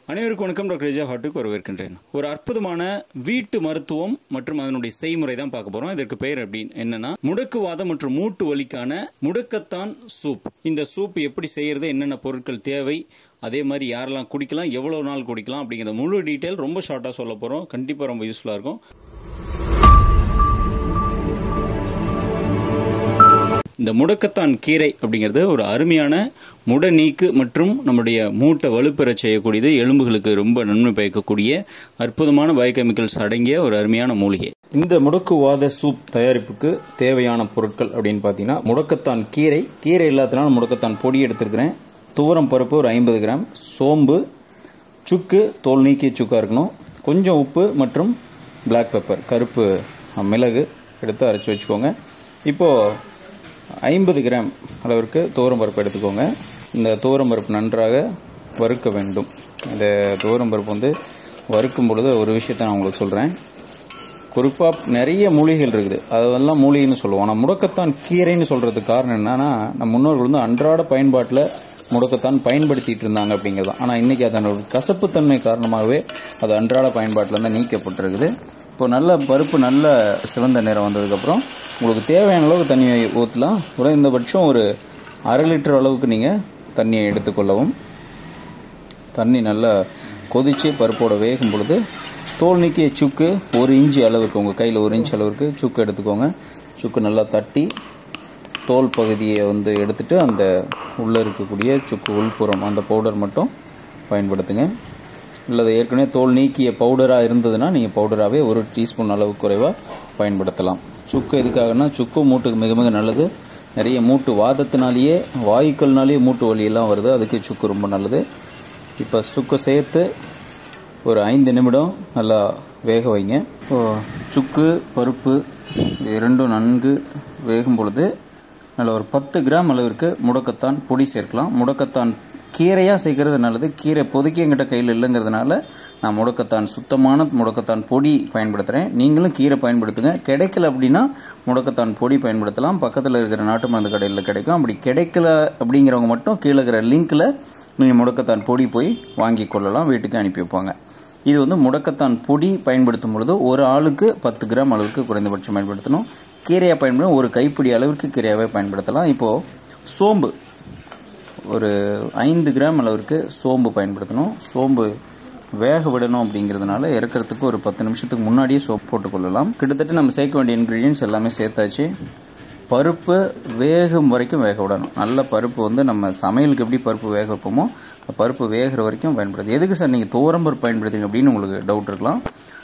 அனைவருக்கும் வணக்கம் டாக்டர் ரெஜா ஹாட்டுக்கு வரவேற்கின்றேன் ஒரு அற்புதமான வீட்டு மருத்துவம் மற்றும் அதனுடைய செய்முறை தான் பார்க்க போறோம் இதற்கு பெயர் அப்படின்னு என்னன்னா முடக்குவாதம் மற்றும் மூட்டு வலிக்கான முடக்கத்தான் சூப் இந்த சூப் எப்படி செய்யறது என்னென்ன பொருட்கள் தேவை அதே மாதிரி யாரெல்லாம் குடிக்கலாம் எவ்வளவு நாள் குடிக்கலாம் அப்படிங்கிற முழு டீட்டெயில் ரொம்ப ஷார்ட்டாக சொல்ல போறோம் கண்டிப்பாக ரொம்ப யூஸ்ஃபுல்லாக இருக்கும் இந்த முடக்கத்தான் கீரை அப்படிங்கிறது ஒரு அருமையான முட நீக்கு மற்றும் நம்முடைய மூட்டை வலுப்பெறச் செய்யக்கூடியது எலும்புகளுக்கு ரொம்ப நன்மை பயக்கக்கூடிய அற்புதமான பயோகெமிக்கல்ஸ் அடங்கிய ஒரு அருமையான மூலிகை இந்த முடக்குவாத சூப் தயாரிப்புக்கு தேவையான பொருட்கள் அப்படின்னு பார்த்தீங்கன்னா முடக்கத்தான் கீரை கீரை இல்லாதனால முடக்கத்தான் பொடி எடுத்திருக்கிறேன் துவரம் பருப்பு ஒரு ஐம்பது கிராம் சோம்பு சுக்கு தோல் நீக்கிய சுக்காக இருக்கணும் கொஞ்சம் உப்பு மற்றும் பிளாக் பெப்பர் கருப்பு மிளகு எடுத்து அரைச்சி வச்சுக்கோங்க இப்போது ஐம்பது கிராம் அளவிற்கு துவரம் பருப்பு எடுத்துக்கோங்க இந்த துவரம் பருப்பு நன்றாக வறுக்க வேண்டும் இந்த துவரம் பருப்பு வந்து வறுக்கும் பொழுது ஒரு விஷயத்தை நான் உங்களுக்கு சொல்கிறேன் குறிப்பாக நிறைய மூலிகைகள் இருக்குது அதெல்லாம் மூலிகைன்னு சொல்லுவோம் ஆனால் முடக்கத்தான் கீரைன்னு சொல்கிறதுக்கு காரணம் என்னன்னா நம்ம முன்னோர்கள் வந்து அன்றாட பயன்பாட்டில் முடக்கத்தான் பயன்படுத்திட்டு இருந்தாங்க அப்படிங்கிறது தான் ஆனால் இன்றைக்கி அதனோட கசப்புத்தன்மை காரணமாகவே அது அன்றாட பயன்பாட்டில் இருந்து நீக்கப்பட்டிருக்குது இப்போ நல்ல பருப்பு நல்ல சிவந்த நிறம் வந்ததுக்கப்புறம் உங்களுக்கு தேவையான அளவுக்கு தண்ணியை ஊற்றலாம் குறைந்தபட்சம் ஒரு அரை லிட்டர் அளவுக்கு நீங்கள் தண்ணியை எடுத்துக்கொள்ளவும் தண்ணி நல்லா கொதித்து பருப்போட வேகும் பொழுது தோல் நீக்கிய சுக்கு ஒரு இன்ச்சு அளவுக்கு உங்கள் கையில் ஒரு இன்ச் அளவுக்கு சுக்கு எடுத்துக்கோங்க சுக்கு நல்லா தட்டி தோல் பகுதியை வந்து எடுத்துட்டு அந்த உள்ளே இருக்கக்கூடிய சுக்கு உள்புறம் அந்த பவுடர் மட்டும் பயன்படுத்துங்க இல்லை ஏற்கனவே தோல் நீக்கிய பவுடராக இருந்ததுன்னா நீங்கள் பவுடராகவே ஒரு டீஸ்பூன் அளவு குறைவாக பயன்படுத்தலாம் சுக்கு எதுக்காகனா சுக்கு மூட்டுக்கு மிக மிக நல்லது நிறைய மூட்டு வாதத்தினாலேயே வாயுக்கள்னாலேயே மூட்டு வலியெல்லாம் வருது அதுக்கு சுக்கு ரொம்ப நல்லது இப்போ சுக்கு சேர்த்து ஒரு ஐந்து நிமிடம் நல்லா வேக வைங்க சுக்கு பருப்பு இரண்டும் நன்கு வேகும் பொழுது நல்ல ஒரு பத்து கிராம் அளவிற்கு முடக்கத்தான் பொடி சேர்க்கலாம் முடக்கத்தான் கீரையாக சேர்க்கறது நல்லது கீரை பொதுக்கி எங்கிட்ட கையில் இல்லைங்கிறதுனால நான் முடக்கத்தான் சுத்தமான முடக்கத்தான் பொடி பயன்படுத்துகிறேன் நீங்களும் கீரை பயன்படுத்துங்க கிடைக்கல அப்படின்னா முடக்கத்தான் பொடி பயன்படுத்தலாம் பக்கத்தில் இருக்கிற நாட்டு மருந்து கடையில் கிடைக்கும் அப்படி கிடைக்கல அப்படிங்கிறவங்க மட்டும் கீழே இருக்கிற லிங்க்கில் நீங்கள் முடக்கத்தான் பொடி போய் வாங்கி கொள்ளலாம் வீட்டுக்கு அனுப்பி வைப்பாங்க இது வந்து முடக்கத்தான் பொடி பயன்படுத்தும் பொழுது ஒரு ஆளுக்கு பத்து கிராம் அளவுக்கு குறைந்தபட்சம் பயன்படுத்தணும் கீரையாக பயன்படுத்தும் ஒரு கைப்பிடி அளவிற்கு கீரையாகவே பயன்படுத்தலாம் இப்போது சோம்பு ஒரு ஐந்து கிராம் அளவிற்கு சோம்பு பயன்படுத்தணும் சோம்பு வேக விடணும் அப்படிங்கிறதுனால இறக்கிறதுக்கு ஒரு பத்து நிமிஷத்துக்கு முன்னாடியே சோப்பு போட்டுக்கொள்ளலாம் கிட்டத்தட்ட நம்ம சேர்க்க வேண்டிய இன்க்ரீடியன்ஸ் எல்லாமே சேர்த்தாச்சு பருப்பு வேகும் வரைக்கும் வேக விடணும் நல்ல பருப்பு வந்து நம்ம சமையலுக்கு எப்படி பருப்பு வேக வைப்போமோ பருப்பு வேகிற வரைக்கும் பயன்படுது எதுக்கு சார் நீங்கள் தோரம்பருப்பு பயன்படுத்துங்க அப்படின்னு உங்களுக்கு டவுட் இருக்கலாம்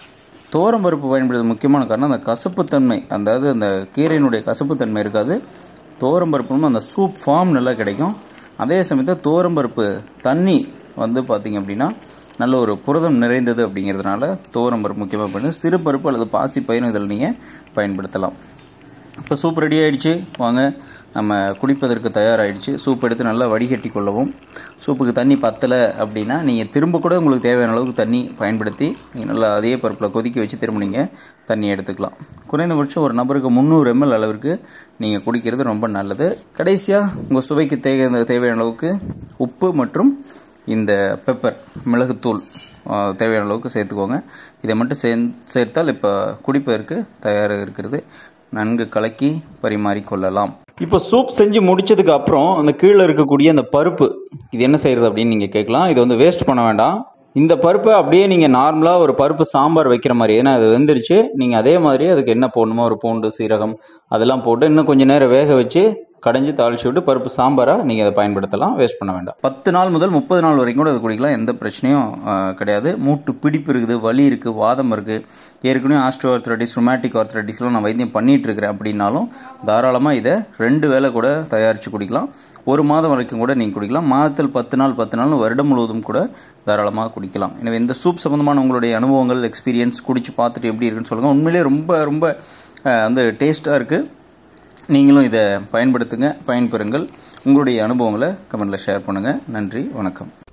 தோரம் பருப்பு பயன்படுத்த முக்கியமான காரணம் அந்த கசப்புத்தன்மை அதாவது அந்த கீரையினுடைய கசப்புத்தன்மை இருக்காது தோரம் பருப்புன்னு அந்த சூப் ஃபார்ம் நல்லா கிடைக்கும் அதே சமயத்தில் தோரம் பருப்பு தண்ணி வந்து பார்த்திங்க அப்படின்னா நல்ல ஒரு புரதம் நிறைந்தது அப்படிங்கிறதுனால தோரம் பருப்பு முக்கியமாக பண்ணு சிறு பருப்பு அல்லது பாசி பயிரும் இதில் நீங்கள் பயன்படுத்தலாம் இப்போ சூப் ரெடி ஆகிடுச்சு வாங்க நம்ம குடிப்பதற்கு தயாராகிடுச்சு சூப் எடுத்து நல்லா வடிகட்டி கொள்ளவும் சூப்புக்கு தண்ணி பத்தலை அப்படின்னா நீங்கள் திரும்ப கூட உங்களுக்கு தேவையான அளவுக்கு தண்ணி பயன்படுத்தி நீங்கள் நல்லா அதே பருப்பில் கொதிக்க வச்சு திரும்ப நீங்கள் தண்ணி எடுத்துக்கலாம் குறைந்தபட்சம் ஒரு நபருக்கு முந்நூறு எம்எல் அளவிற்கு நீங்கள் குடிக்கிறது ரொம்ப நல்லது கடைசியாக உங்கள் சுவைக்கு தேவை தேவையான அளவுக்கு உப்பு மற்றும் இந்த பெப்பர் மிளகுத்தூள் தேவையான அளவுக்கு சேர்த்துக்கோங்க இதை மட்டும் சே சேர்த்தால் இப்போ குடிப்பதற்கு தயாராக இருக்கிறது நன்கு கலக்கி பரிமாறிக்கொள்ளலாம் இப்போ சூப் செஞ்சு முடிச்சதுக்கு அப்புறம் அந்த கீழே இருக்கக்கூடிய அந்த பருப்பு இது என்ன செய்யறது அப்படின்னு நீங்கள் கேட்கலாம் இதை வந்து வேஸ்ட் பண்ண வேண்டாம் இந்த பருப்பை அப்படியே நீங்கள் நார்மலாக ஒரு பருப்பு சாம்பார் வைக்கிற மாதிரி ஏன்னா அது வெந்துருச்சு நீங்கள் அதே மாதிரி அதுக்கு என்ன போடணுமோ ஒரு பூண்டு சீரகம் அதெல்லாம் போட்டு இன்னும் கொஞ்சம் நேரம் வேக வச்சு கடைஞ்சி தாளிச்சு விட்டு பருப்பு சாம்பாராக நீங்கள் அதை பயன்படுத்தலாம் வேஸ்ட் பண்ண வேண்டாம் பத்து நாள் முதல் முப்பது நாள் வரைக்கும் கூட அது குடிக்கலாம் எந்த பிரச்சனையும் கிடையாது மூட்டு பிடிப்பு இருக்குது வலி இருக்குது வாதம் இருக்குது ஏற்கனவே ஆஸ்ட்ரோ ஆர்த்ரைட்டிஸ் ரொமாட்டிக் ஆர்த்ரைட்டிஸ்லாம் நான் வைத்தியம் பண்ணிட்டு இருக்கிறேன் அப்படின்னாலும் தாராளமாக இதை ரெண்டு வேளை கூட தயாரித்து குடிக்கலாம் ஒரு மாதம் வரைக்கும் கூட நீங்கள் குடிக்கலாம் மாதத்தில் பத்து நாள் பத்து நாள் வருடம் முழுவதும் கூட தாராளமாக குடிக்கலாம் எனவே இந்த சூப் சம்மந்தமான உங்களுடைய அனுபவங்கள் எக்ஸ்பீரியன்ஸ் குடிச்சு பார்த்துட்டு எப்படி இருக்குன்னு சொல்லுங்கள் உண்மையிலே ரொம்ப ரொம்ப வந்து டேஸ்ட்டாக இருக்குது நீங்களும் இதை பயன்படுத்துங்க பயன்பெறுங்கள் உங்களுடைய அனுபவங்களை கமெண்ட்டில் ஷேர் பண்ணுங்கள் நன்றி வணக்கம்